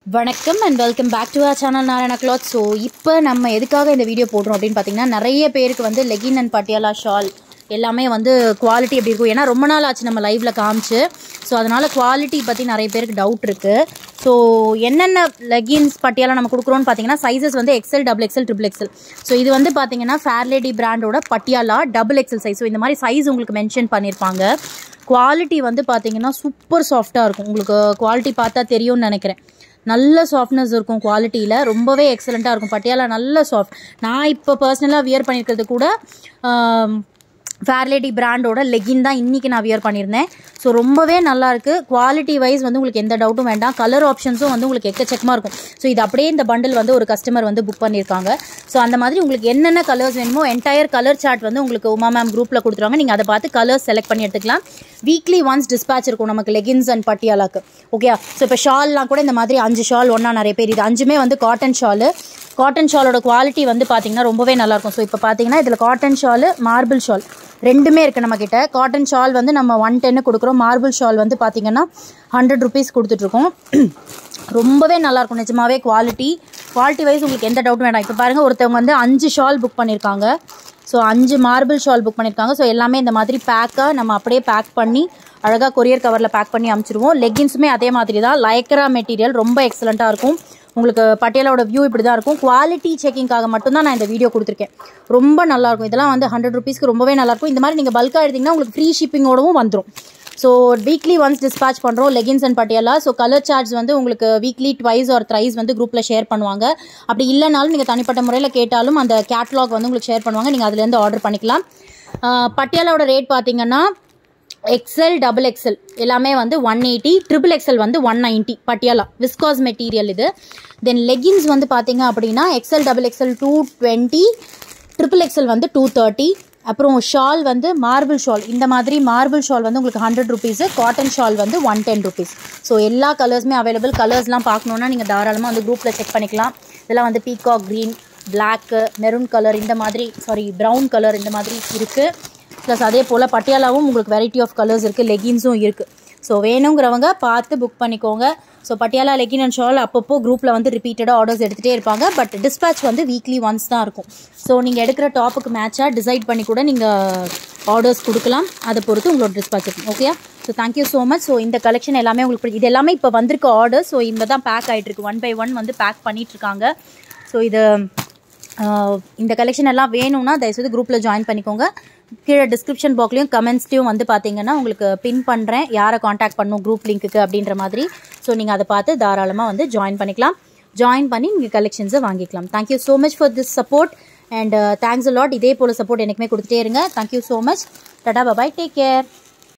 வணக்கம் and welcome back to our channel Narayana cloth so இப்போ நம்ம எதுக்காக இந்த வீடியோ போடுறோம் அப்படின்னு பார்த்தீங்கன்னா நிறைய பேருக்கு வந்து லெகின் அண்ட் பட்டியாலா ஷால் எல்லாமே வந்து குவாலிட்டி எப்படி இருக்கும் ஏன்னா ரொம்ப நாள் ஆச்சு நம்ம லைவில் காமிச்சு ஸோ அதனால் குவாலிட்டி பற்றி நிறைய பேருக்கு டவுட் இருக்குது ஸோ என்னென்ன லெகின்ஸ் பட்டியாலா நம்ம கொடுக்குறோன்னு பார்த்தீங்கன்னா சைஸஸ் வந்து XL double XL triple XL so இது வந்து பார்த்தீங்கன்னா ஃபேர்லேடி பிராண்டோட Patiala double XL size so இந்த மாதிரி சைஸ் உங்களுக்கு மென்ஷன் பண்ணியிருப்பாங்க குவாலிட்டி வந்து பார்த்தீங்கன்னா சூப்பர் சாஃப்டாக இருக்கும் உங்களுக்கு குவாலிட்டி பார்த்தா தெரியும்னு நினைக்கிறேன் நல்ல சாஃப்ட்னஸ் இருக்கும் குவாலிட்டியில் ரொம்பவே எக்ஸலண்ட்டாக இருக்கும் பட்டியாலா நல்ல சாஃப்ட் நான் இப்போ பர்சனலாக வியர் பண்ணியிருக்கிறது கூட ஃபேர்லேடி பிராண்டோட லெகின் தான் இன்றைக்கி நான் வியர் பண்ணியிருந்தேன் ஸோ ரொம்பவே நல்லாயிருக்கு குவாலிட்டி வைஸ் வந்து உங்களுக்கு எந்த டவுட்டும் வேண்டாம் கலர் ஆப்ஷன்ஸும் வந்து உங்களுக்கு எக்கச்சக்கமாக இருக்கும் ஸோ இது அப்படியே இந்த பண்டில் வந்து ஒரு கஸ்டமர் வந்து புக் பண்ணியிருக்காங்க ஸோ அந்த மாதிரி உங்களுக்கு என்னென்ன கலர்ஸ் வேணுமோ என்டையர் கலர் சார்ட் வந்து உங்களுக்கு உமா மேம் குரூப்பில் கொடுத்துருவாங்க நீங்கள் அதை பார்த்து கலர்ஸ் செலக்ட் பண்ணி எடுத்துக்கலாம் வீக்லி ஒன்ஸ் டிஸ்பேச் இருக்கும் நமக்கு லெகின்ஸ் அண்ட் பட்டியாலாக்கு ஓகே ஸோ இப்போ ஷால்லாம் கூட இந்த மாதிரி அஞ்சு ஷால் ஒன்றா நிறைய பேர் இது அஞ்சுமே வந்து காட்டன் ஷாலு காட்டன் ஷாலோட குவாலிட்டி வந்து பார்த்தீங்கன்னா ரொம்பவே நல்லாயிருக்கும் ஸோ இப்போ பார்த்தீங்கன்னா இதில் காட்டன் ஷாலு மார்பிள் ஷால் ரெண்டுமே இருக்குது நம்மக்கிட்ட காட்டன் ஷால் வந்து நம்ம ஒன் டென்னு கொடுக்குறோம் மார்பிள் ஷால் வந்து பார்த்தீங்கன்னா ஹண்ட்ரட் ருபீஸ் கொடுத்துட்ருக்கோம் ரொம்பவே நல்லாயிருக்கும் நிஜமாவே குவாலிட்டி குவாலிட்டி வைஸ் உங்களுக்கு எந்த டவுட்டும் வேண்டாம் இப்போ பாருங்கள் ஒருத்தவங்க வந்து அஞ்சு ஷால் புக் பண்ணியிருக்காங்க ஸோ அஞ்சு மார்பிள் ஷால் புக் பண்ணியிருக்காங்க ஸோ எல்லாமே இந்த மாதிரி பேக்காக நம்ம அப்படியே பேக் பண்ணி அழகாக கொரியர் கவரில் பேக் பண்ணி அமுச்சிடுவோம் லெகின்ஸுமே அதே மாதிரி தான் லைக்ரா மெட்டீரியல் ரொம்ப எக்ஸலண்ட்டாக இருக்கும் உங்களுக்கு பட்டியலோட வியூ இப்படி தான் இருக்கும் குவாலிட்டி செக்கிங்காக மட்டும்தான் நான் இந்த வீடியோ கொடுத்துருக்கேன் ரொம்ப நல்லாயிருக்கும் இதெல்லாம் வந்து ஹண்ட்ரட் ருபீஸ்க்கு ரொம்பவே நல்லாயிருக்கும் இந்த மாதிரி நீங்கள் பல்காக எடுத்திங்கன்னா உங்களுக்கு ஃப்ரீ ஷிப்பிங்கோடவும் வந்துடும் ஸோ வீக்லி ஒன்ஸ் டிஸ்பேச் பண்ணுறோம் leggings and Patiala so colour charge வந்து உங்களுக்கு வீக்லி ட்வைஸ் ஆர் த்ரைஸ் வந்து குரூப்பில் ஷேர் பண்ணுவாங்க அப்படி இல்லைனாலும் நீங்கள் தனிப்பட்ட முறையில் கேட்டாலும் அந்த கேட்லாக் வந்து உங்களுக்கு ஷேர் பண்ணுவாங்க நீங்கள் அதுலேருந்து ஆர்டர் பண்ணிக்கலாம் பட்டியாலாவோட ரேட் பார்த்தீங்கன்னா எக்ஸல் டபுள் எக்ஸல் எல்லாமே வந்து ஒன் எயிட்டி ட்ரிபிள் எக்ஸல் வந்து one ninety Patiala viscose material இது தென் லெகின்ஸ் வந்து பார்த்தீங்க அப்படின்னா XL double XL two twenty triple XL வந்து டூ தேர்ட்டி அப்புறம் ஷால் வந்து மார்பிள் ஷால் இந்த மாதிரி மார்பிள் ஷால் வந்து உங்களுக்கு ஹண்ட்ரட் ருபீஸு காட்டன் ஷால் வந்து ஒன் டென் ருபீஸ் ஸோ எல்லா கலர்ஸுமே அவைலபிள் கலர்ஸ்லாம் பார்க்கணுன்னா நீங்கள் தாராளமாக வந்து குரூப்பில் செக் பண்ணிக்கலாம் இதெல்லாம் வந்து peacock green black maroon colour இந்த மாதிரி சாரி ப்ரௌன் கலர் இந்த மாதிரி இருக்குது ப்ளஸ் அதே போல் பட்டியாலாவும் உங்களுக்கு வெரைட்டி ஆஃப் கலர்ஸ் இருக்குது லெகின்ஸும் இருக்குது ஸோ வேணுங்கிறவங்க பார்த்து புக் பண்ணிக்கோங்க so Patiala leggings and shawl அப்பப்போ குரூப்பில் வந்து ரிப்பீட்டடாக ஆர்டர்ஸ் எடுத்துகிட்டே இருப்பாங்க பட் டிஸ்பேச் வந்து வீக்லி ஒன்ஸ் தான் இருக்கும் ஸோ நீங்கள் எடுக்கிற டாப்புக்கு மேட்சாக டிசைட் பண்ணி கூட நீங்கள் ஆர்டர்ஸ் கொடுக்கலாம் அதை பொறுத்து உங்களோட டிஸ்பேச் இருக்கும் okay so thank you so much so இந்த கலெக்ஷன் எல்லாமே உங்களுக்கு இது எல்லாமே இப்போ வந்திருக்க ஆர்டர் ஸோ இந்த தான் பேக் ஆகிட்டுருக்கு ஒன் பை ஒன் வந்து பேக் பண்ணிகிட்ருக்காங்க ஸோ இது இந்த கலெக்ஷன் எல்லாம் வேணும்னா தயவுசெய்து குரூப்பில் ஜாயின் பண்ணிக்கோங்க கீழே டிஸ்கிரிப்ஷன் பாக்லேயும் கமெண்ட்ஸ்லையும் வந்து பார்த்தீங்கன்னா உங்களுக்கு பின் பண்ணுறேன் யாரை காண்டாக்ட் பண்ணும் குரூப் லிங்க்குக்கு அப்படின்ற மாதிரி ஸோ நீங்கள் அதை பார்த்து தாராளமாக வந்து ஜாயின் பண்ணிக்கலாம் ஜாயின் பண்ணி நீங்கள் கலெக்ஷன்ஸை வாங்கிக்கலாம் thank you so much for this support and thanks lot இதே போல் சப்போர்ட் எனக்குமே கொடுத்துட்டே இருங்க thank you so much tata bye bye take care